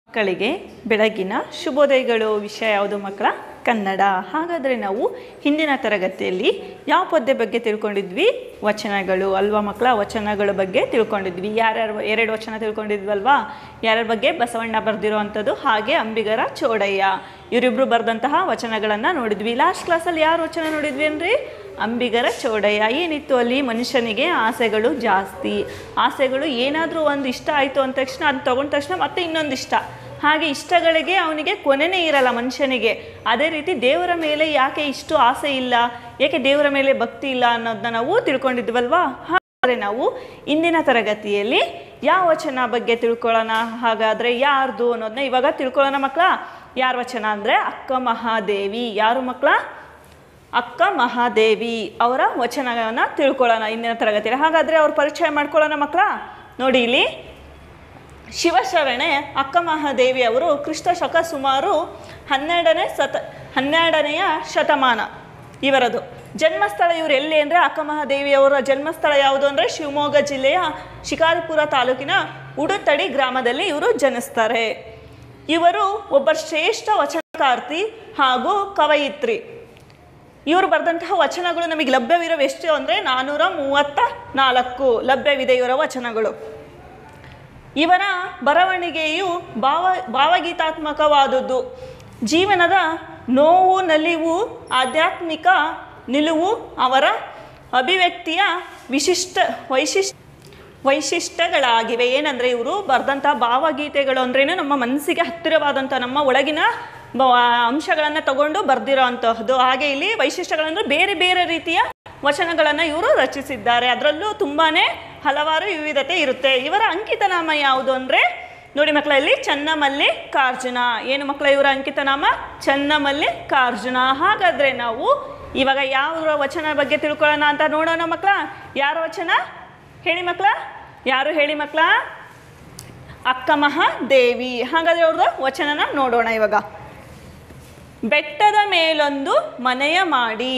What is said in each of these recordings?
ಮಕ್ಕಳಿಗೆ ಬೆಳಗಿನ ಶುಭೋದಯಗಳು ವಿಷಯ ಯಾವುದು ಮಕ್ಕಳ ಕನ್ನಡ ಹಾಗಾದರೆ ನಾವು ಹಿಂದಿನ ತರಗತಿಯಲ್ಲಿ ಯಾವ ಪದ್ಯ ಬಗ್ಗೆ ತಿಳ್ಕೊಂಡಿದ್ವಿ ವಚನಗಳು ಅಲ್ವಾ ಮಕ್ಕಳ ವಚನಗಳ ಬಗ್ಗೆ ತಿಳ್ಕೊಂಡಿದ್ವಿ ಯಾರ್ಯಾರು ಎರಡು ವಚನ ತಿಳ್ಕೊಂಡಿದ್ವಲ್ವಾ ಯಾರ್ಯಾರ ಬಗ್ಗೆ ಬಸವಣ್ಣ ಬರೆದಿರೋ ಅಂಥದ್ದು ಹಾಗೆ ಅಂಬಿಗರ ಚೋಡಯ್ಯ ಇವರಿಬ್ಬರು ಬರೆದಂತಹ ವಚನಗಳನ್ನು ನೋಡಿದ್ವಿ ಲಾಸ್ಟ್ ಕ್ಲಾಸಲ್ಲಿ ಯಾರು ವಚನ ನೋಡಿದ್ವಿ ಅಂದರೆ ಅಂಬಿಗರ ಚೋಡಯ್ಯ ಏನಿತ್ತು ಅಲ್ಲಿ ಮನುಷ್ಯನಿಗೆ ಆಸೆಗಳು ಜಾಸ್ತಿ ಆಸೆಗಳು ಏನಾದರೂ ಒಂದು ಇಷ್ಟ ಆಯಿತು ಅಂದ ತಕ್ಷಣ ಅದು ತಗೊಂಡ ತಕ್ಷಣ ಮತ್ತೆ ಇನ್ನೊಂದು ಇಷ್ಟ ಹಾಗೆ ಇಷ್ಟಗಳಿಗೆ ಅವನಿಗೆ ಕೊನೆನೇ ಇರಲ್ಲ ಮನುಷ್ಯನಿಗೆ ಅದೇ ರೀತಿ ದೇವರ ಮೇಲೆ ಯಾಕೆ ಇಷ್ಟು ಆಸೆ ಇಲ್ಲ ಯಾಕೆ ದೇವರ ಮೇಲೆ ಭಕ್ತಿ ಇಲ್ಲ ಅನ್ನೋದನ್ನ ನಾವು ತಿಳ್ಕೊಂಡಿದ್ವಲ್ವಾ ಹಾಗಾದರೆ ನಾವು ಇಂದಿನ ತರಗತಿಯಲ್ಲಿ ಯಾವ ವಚನ ಬಗ್ಗೆ ತಿಳ್ಕೊಳ್ಳೋಣ ಹಾಗಾದರೆ ಯಾರ್ದು ಅನ್ನೋದನ್ನ ಇವಾಗ ತಿಳ್ಕೊಳ್ಳೋಣ ಮಕ್ಕಳ ಯಾರ ವಚನ ಅಂದರೆ ಅಕ್ಕ ಮಹಾದೇವಿ ಯಾರು ಮಕ್ಕಳ ಅಕ್ಕ ಮಹಾದೇವಿ ಅವರ ವಚನಗಳನ್ನು ತಿಳ್ಕೊಳ್ಳೋಣ ಇಂದಿನ ತರಗತಿಯಲ್ಲಿ ಹಾಗಾದರೆ ಅವ್ರ ಪರಿಚಯ ಮಾಡ್ಕೊಳ್ಳೋಣ ಮಕ್ಕಳ ನೋಡಿ ಇಲ್ಲಿ ಶಿವಶರಣೆ ಅಕ್ಕ ಮಹಾದೇವಿ ಅವರು ಕ್ರಿಸ್ತ ಶಕ ಸುಮಾರು ಹನ್ನೆರಡನೇ ಸತ ಹನ್ನೆರಡನೆಯ ಶತಮಾನ ಇವರದು ಜನ್ಮಸ್ಥಳ ಇವರು ಎಲ್ಲಿ ಅಂದರೆ ಅಕ್ಕ ಮಹಾದೇವಿ ಅವರ ಜನ್ಮಸ್ಥಳ ಯಾವುದು ಅಂದರೆ ಶಿವಮೊಗ್ಗ ಜಿಲ್ಲೆಯ ಶಿಕಾರಿಪುರ ತಾಲೂಕಿನ ಉಡುತಡಿ ಗ್ರಾಮದಲ್ಲಿ ಇವರು ಜನಿಸ್ತಾರೆ ಇವರು ಒಬ್ಬ ಶ್ರೇಷ್ಠ ವಚನಕಾರ್ತಿ ಹಾಗೂ ಕವಯಿತ್ರಿ ಇವರು ಬರೆದಂತಹ ವಚನಗಳು ನಮಗೆ ಲಭ್ಯವಿರೋ ಎಷ್ಟು ಅಂದರೆ ನಾನ್ನೂರ ಮೂವತ್ತ ನಾಲ್ಕು ಲಭ್ಯವಿದೆ ಇವರ ವಚನಗಳು ಇವರ ಬರವಣಿಗೆಯು ಭಾವ ಭಾವಗೀತಾತ್ಮಕವಾದದ್ದು ಜೀವನದ ನೋವು ನಲಿವು ಆಧ್ಯಾತ್ಮಿಕ ನಿಲುವು ಅವರ ಅಭಿವ್ಯಕ್ತಿಯ ವಿಶಿಷ್ಟ ವೈಶಿಷ್ಟ ವೈಶಿಷ್ಟ್ಯಗಳಾಗಿವೆ ಏನಂದರೆ ಇವರು ಬರೆದಂಥ ಭಾವಗೀತೆಗಳು ಅಂದ್ರೇನು ನಮ್ಮ ಮನಸ್ಸಿಗೆ ಹತ್ತಿರವಾದಂಥ ನಮ್ಮ ಒಳಗಿನ ಬ- ಅಂಶಗಳನ್ನು ತಗೊಂಡು ಬರೆದಿರೋ ಅಂತಹದ್ದು ಹಾಗೆ ಇಲ್ಲಿ ವೈಶಿಷ್ಟ್ಯಗಳಂದ್ರೆ ಬೇರೆ ಬೇರೆ ರೀತಿಯ ವಚನಗಳನ್ನು ಇವರು ರಚಿಸಿದ್ದಾರೆ ಅದರಲ್ಲೂ ತುಂಬಾ ಹಲವಾರು ವಿವಿಧತೆ ಇರುತ್ತೆ ಇವರ ಅಂಕಿತನಾಮ ಯಾವುದು ಅಂದರೆ ನೋಡಿ ಮಕ್ಕಳಲ್ಲಿ ಚನ್ನಮಲ್ಲಿಕಾರ್ಜುನ ಏನು ಮಕ್ಕಳ ಇವರ ಅಂಕಿತನಾಮ ಚನ್ನಮಲ್ಲಿಕಾರ್ಜುನ ಹಾಗಾದರೆ ನಾವು ಇವಾಗ ಯಾವ ವಚನ ಬಗ್ಗೆ ತಿಳ್ಕೊಳ್ಳೋಣ ಅಂತ ನೋಡೋಣ ಮಕ್ಕಳ ಯಾರ ವಚನ ಹೇಳಿ ಮಕ್ಕಳ ಯಾರು ಹೇಳಿ ಮಕ್ಕಳ ಅಕ್ಕ ಮಹಾದೇವಿ ಹಾಗಾದರೆ ಅವ್ರದ್ದು ವಚನನ ನೋಡೋಣ ಇವಾಗ ಬೆಟ್ಟದ ಮೇಲೊಂದು ಮನೆಯ ಮಾಡಿ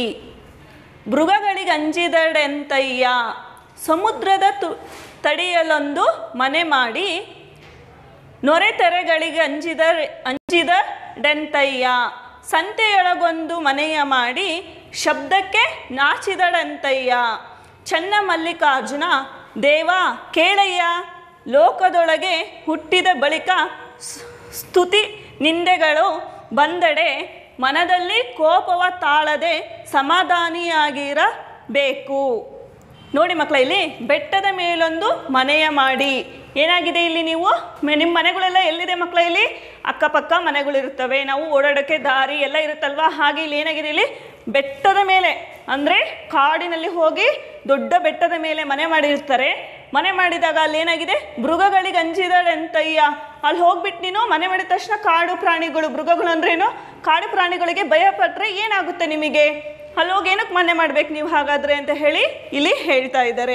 ಮೃಗಗಳಿಗಂಜಿದಡೆಂತಯ್ಯ ಸಮುದ್ರದ ತು ತಡಿಯಲೊಂದು ಮನೆ ಮಾಡಿ ನೊರೆ ತೆರೆಗಳಿಗೆ ಅಂಜಿದ ಅಂಜಿದಡೆಂತಯ್ಯ ಸಂತೆಯೊಳಗೊಂದು ಮನೆಯ ಮಾಡಿ ಶಬ್ದಕ್ಕೆ ನಾಚಿದಡಂತಯ್ಯ ಚನ್ನ ಮಲ್ಲಿಕಾರ್ಜುನ ದೇವ ಕೇಳಯ್ಯ ಲೋಕದೊಳಗೆ ಹುಟ್ಟಿದ ಬಳಿಕ ಸ್- ಸ್ತುತಿ ನಿಂದೆಗಳು ಬಂದಡೆ ಮನದಲ್ಲಿ ಕೋಪವ ತಾಳದೆ ಸಮಾಧಾನಿಯಾಗಿರಬೇಕು ನೋಡಿ ಮಕ್ಕಳ ಇಲ್ಲಿ ಬೆಟ್ಟದ ಮೇಲೊಂದು ಮನೆಯ ಮಾಡಿ ಏನಾಗಿದೆ ಇಲ್ಲಿ ನೀವು ಮ- ನಿಮ್ಮ ಮನೆಗಳೆಲ್ಲ ಎಲ್ಲಿದೆ ಮಕ್ಕಳ ಇಲ್ಲಿ ಅಕ್ಕಪಕ್ಕ ಮನೆಗಳಿರುತ್ತವೆ ನಾವು ಓಡಾಡೋಕ್ಕೆ ದಾರಿ ಎಲ್ಲ ಇರುತ್ತಲ್ವಾ ಹಾಗೆ ಇಲ್ಲಿ ಏನಾಗಿದೆ ಇಲ್ಲಿ ಬೆಟ್ಟದ ಮೇಲೆ ಅಂದರೆ ಕಾಡಿನಲ್ಲಿ ಹೋಗಿ ದೊಡ್ಡ ಬೆಟ್ಟದ ಮೇಲೆ ಮನೆ ಮಾಡಿರ್ತಾರೆ ಮನೆ ಮಾಡಿದಾಗ ಅಲ್ಲಿ ಏನಾಗಿದೆ ಮೃಗಗಳಿಗೆ ಅಂಜಿದಾಳೆ ಅಂತಯ್ಯ ಅಲ್ಲಿ ಹೋಗ್ಬಿಟ್ಟು ನೀನು ಮನೆ ಮಾಡಿದ ತಕ್ಷಣ ಕಾಡು ಪ್ರಾಣಿಗಳು ಮೃಗಗಳು ಅಂದ್ರೇನು ಕಾಡು ಪ್ರಾಣಿಗಳಿಗೆ ಭಯ ಪಟ್ಟರೆ ಏನಾಗುತ್ತೆ ನಿಮಗೆ ಅಲ್ಲಿ ಹೋಗಿ ಏನಕ್ಕೆ ಮನೆ ಮಾಡ್ಬೇಕು ನೀವು ಹಾಗಾದ್ರೆ ಅಂತ ಹೇಳಿ ಇಲ್ಲಿ ಹೇಳ್ತಾ ಇದ್ದಾರೆ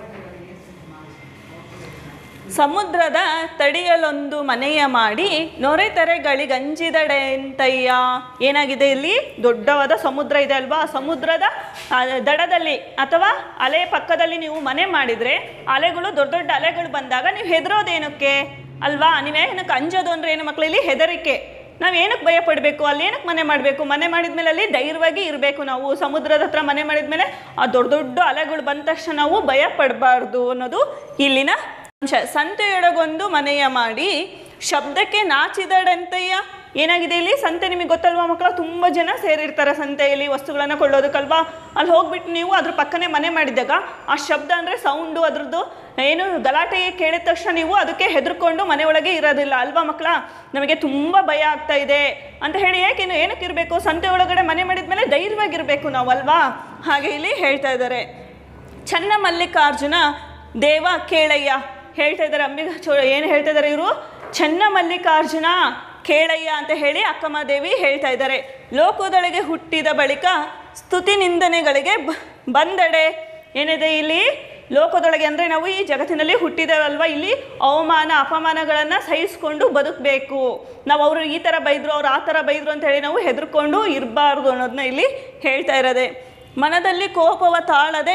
ಸಮುದ್ರದ ತಡಿಯಲೊಂದು ಮನೆಯ ಮಾಡಿ ನೊರೆ ತೆರೆಗಳಿಗಂಜಿದಡೆಂತಯ್ಯ ಏನಾಗಿದೆ ಇಲ್ಲಿ ದೊಡ್ಡವಾದ ಸಮುದ್ರ ಇದೆ ಅಲ್ವಾ ಆ ಸಮುದ್ರದ ಆ, ದಡದಲ್ಲಿ ಅಥವಾ ಅಲೆ ಪಕ್ಕದಲ್ಲಿ ನೀವು ಮನೆ ಮಾಡಿದರೆ ಅಲೆಗಳು ದೊಡ್ಡ ದೊಡ್ಡ ಅಲೆಗಳು ಬಂದಾಗ ನೀವು ಹೆದರೋದೇನಕ್ಕೆ ಅಲ್ವಾ ನೀವೇ ಏನಕ್ಕೆ ಅಂಜೋದು ಅಂದರೆ ಏನು ಮಕ್ಕಳು ಇಲ್ಲಿ ಹೆದರಿಕೆ ನಾವು ಏನಕ್ಕೆ ಭಯ ಪಡಬೇಕು ಅಲ್ಲಿ ಏನಕ್ಕೆ ಮನೆ ಮಾಡಬೇಕು ಮನೆ ಮಾಡಿದ್ಮೇಲೆ ಅಲ್ಲಿ ಧೈರ್ಯವಾಗಿ ಇರಬೇಕು ನಾವು ಸಮುದ್ರದ ಹತ್ರ ಮನೆ ಮಾಡಿದ್ಮೇಲೆ ಆ ದೊಡ್ಡ ದೊಡ್ಡ ಅಲೆಗಳು ಬಂದ ತಕ್ಷಣ ನಾವು ಭಯ ಪಡಬಾರ್ದು ಅನ್ನೋದು ಇಲ್ಲಿನ ಅಂಶ ಸಂತೆಯೊಳಗೊಂದು ಮನೆಯ ಮಾಡಿ ಶಬ್ದಕ್ಕೆ ನಾಚಿದಡಂತಯ್ಯ ಏನಾಗಿದೆ ಇಲ್ಲಿ ಸಂತೆ ನಿಮಗೆ ಗೊತ್ತಲ್ವಾ ಮಕ್ಕಳ ತುಂಬ ಜನ ಸೇರಿರ್ತಾರೆ ಸಂತೆಯಲ್ಲಿ ವಸ್ತುಗಳನ್ನು ಕೊಳ್ಳೋದಕ್ಕಲ್ವಾ ಅಲ್ಲಿ ಹೋಗ್ಬಿಟ್ಟು ನೀವು ಅದ್ರ ಪಕ್ಕನೆ ಮನೆ ಮಾಡಿದಾಗ ಆ ಶಬ್ದ ಅಂದರೆ ಸೌಂಡು ಅದ್ರದ್ದು ಏನು ಗಲಾಟೆ ಕೇಳಿದ ತಕ್ಷಣ ನೀವು ಅದಕ್ಕೆ ಹೆದರ್ಕೊಂಡು ಮನೆ ಒಳಗೆ ಇರೋದಿಲ್ಲ ಅಲ್ವಾ ಮಕ್ಕಳ ನಮಗೆ ತುಂಬ ಭಯ ಆಗ್ತಾ ಇದೆ ಅಂತ ಹೇಳಿ ಏಕೇನು ಏನಕ್ಕೆ ಇರಬೇಕು ಸಂತೆ ಒಳಗಡೆ ಮನೆ ಮಾಡಿದ್ಮೇಲೆ ಧೈರ್ಯವಾಗಿರಬೇಕು ನಾವು ಅಲ್ವಾ ಹಾಗೆ ಇಲ್ಲಿ ಹೇಳ್ತಾ ಇದ್ದಾರೆ ಚನ್ನ ಮಲ್ಲಿಕಾರ್ಜುನ ದೇವ ಕೇಳಯ್ಯ ಹೇಳ್ತಾ ಇದ್ದಾರೆ ಅಂಬಿಗ ಚೋ ಏನು ಹೇಳ್ತಾ ಇದ್ದಾರೆ ಇವರು ಚನ್ನ ಮಲ್ಲಿಕಾರ್ಜುನ ಕೇಳಯ್ಯ ಅಂತ ಹೇಳಿ ಅಕ್ಕಮಹಾದೇವಿ ಹೇಳ್ತಾ ಇದ್ದಾರೆ ಲೋಕದೊಳಗೆ ಹುಟ್ಟಿದ ಬಳಿಕ ಸ್ತುತಿ ನಿಂದನೆಗಳಿಗೆ ಬ- ಬಂದಡೆ ಏನಿದೆ ಇಲ್ಲಿ ಲೋಕದೊಳಗೆ ಅಂದರೆ ನಾವು ಈ ಜಗತ್ತಿನಲ್ಲಿ ಹುಟ್ಟಿದೇವಲ್ವ ಇಲ್ಲಿ ಅವಮಾನ ಅಪಮಾನಗಳನ್ನು ಸಹಿಸ್ಕೊಂಡು ಬದುಕಬೇಕು ನಾವು ಅವರು ಈ ಥರ ಬೈದರು ಅವ್ರು ಆ ಥರ ಬೈದರು ಅಂತ ಹೇಳಿ ನಾವು ಹೆದರ್ಕೊಂಡು ಇರಬಾರ್ದು ಅನ್ನೋದನ್ನ ಇಲ್ಲಿ ಹೇಳ್ತಾ ಇರೋದೆ ಮನದಲ್ಲಿ ಕೋಪವ ತಾಳದೆ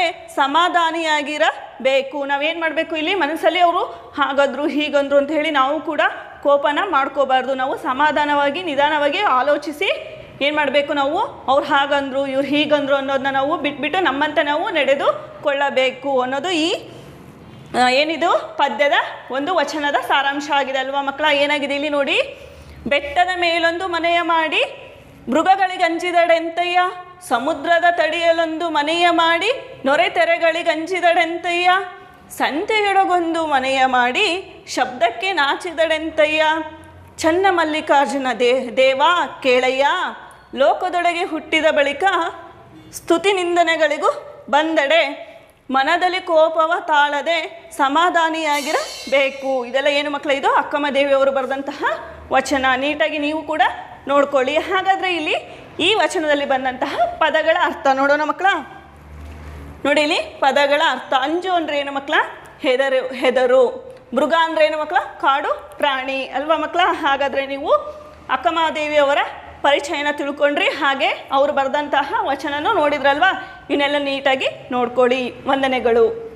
ಸಮಾಧಾನಿಯಾಗಿರಬೇಕು ನಾವೇನು ಮಾಡಬೇಕು ಇಲ್ಲಿ ಮನಸ್ಸಲ್ಲಿ ಅವರು ಹಾಗಂದ್ರು ಹೀಗಂದ್ರು ಅಂತ ಹೇಳಿ ನಾವು ಕೂಡ ಕೋಪನ ಮಾಡ್ಕೋಬಾರ್ದು ನಾವು ಸಮಾಧಾನವಾಗಿ ನಿಧಾನವಾಗಿ ಆಲೋಚಿಸಿ ಏನು ಮಾಡಬೇಕು ನಾವು ಅವ್ರು ಹಾಗಂದ್ರು ಇವ್ರು ಹೀಗಂದ್ರು ಅನ್ನೋದನ್ನ ನಾವು ಬಿಟ್ಬಿಟ್ಟು ನಮ್ಮಂತೆ ನಾವು ನಡೆದುಕೊಳ್ಳಬೇಕು ಅನ್ನೋದು ಈ ಆ, ಏನಿದು ಪದ್ಯದ ಒಂದು ವಚನದ ಸಾರಾಂಶ ಆಗಿದೆ ಅಲ್ವಾ ಮಕ್ಕಳ ಏನಾಗಿದೆ ಇಲ್ಲಿ ನೋಡಿ ಬೆಟ್ಟದ ಮೇಲೊಂದು ಮನೆಯ ಮಾಡಿ ಮೃಗಗಳಿಗೆ ಅಂಜಿದಡೆಂತಯ್ಯ ಸಮುದ್ರದ ತಡಿಯಲೊಂದು ಮನೆಯ ಮಾಡಿ ನೊರೆ ತೆರೆಗಳಿಗೆ ಅಂಜಿದಡೆಂತಯ್ಯ ಸಂತೆಯೊಳಗೊಂದು ಮನೆಯ ಮಾಡಿ ಶಬ್ದಕ್ಕೆ ನಾಚಿದಡೆಂತಯ್ಯ ಚನ್ನ ಮಲ್ಲಿಕಾರ್ಜುನ ದೇ ದೇವ ಕೇಳಯ್ಯ ಲೋಕದೊಳಗೆ ಹುಟ್ಟಿದ ಬಳಿಕ ಸ್ತುತಿ ನಿಂದನೆಗಳಿಗೂ ಬಂದಡೆ ಮನದಲ್ಲಿ ಕೋಪವ ತಾಳದೆ ಸಮಾಧಾನಿಯಾಗಿರಬೇಕು ಇದೆಲ್ಲ ಏನು ಮಕ್ಕಳ ಇದು ಅಕ್ಕಮ್ಮ ದೇವಿಯವರು ಬರೆದಂತಹ ವಚನ ನೀಟಾಗಿ ನೀವು ಕೂಡ ನೋಡ್ಕೊಳ್ಳಿ ಹಾಗಾದರೆ ಇಲ್ಲಿ ಈ ವಚನದಲ್ಲಿ ಬಂದಂತಹ ಪದಗಳ ಅರ್ಥ ನೋಡೋಣ ಮಕ್ಕಳ ನೋಡಿ ಇಲ್ಲಿ ಪದಗಳ ಅರ್ಥ ಅಂಜು ಅಂದ್ರೆ ಏನು ಮಕ್ಕಳ ಹೆದರು ಹೆದರು ಮೃಗ ಅಂದ್ರೆ ಏನು ಮಕ್ಕಳ ಕಾಡು ಪ್ರಾಣಿ ಅಲ್ವಾ ಮಕ್ಕಳ ಹಾಗಾದರೆ ನೀವು ಅಕ್ಕಮಹಾದೇವಿಯವರ ಪರಿಚಯನ ತಿಳ್ಕೊಂಡ್ರಿ ಹಾಗೆ ಅವರು ಬರೆದಂತಹ ವಚನನೂ ನೋಡಿದ್ರಲ್ವಾ ಇವನ್ನೆಲ್ಲ ನೀಟಾಗಿ ನೋಡ್ಕೊಳ್ಳಿ ವಂದನೆಗಳು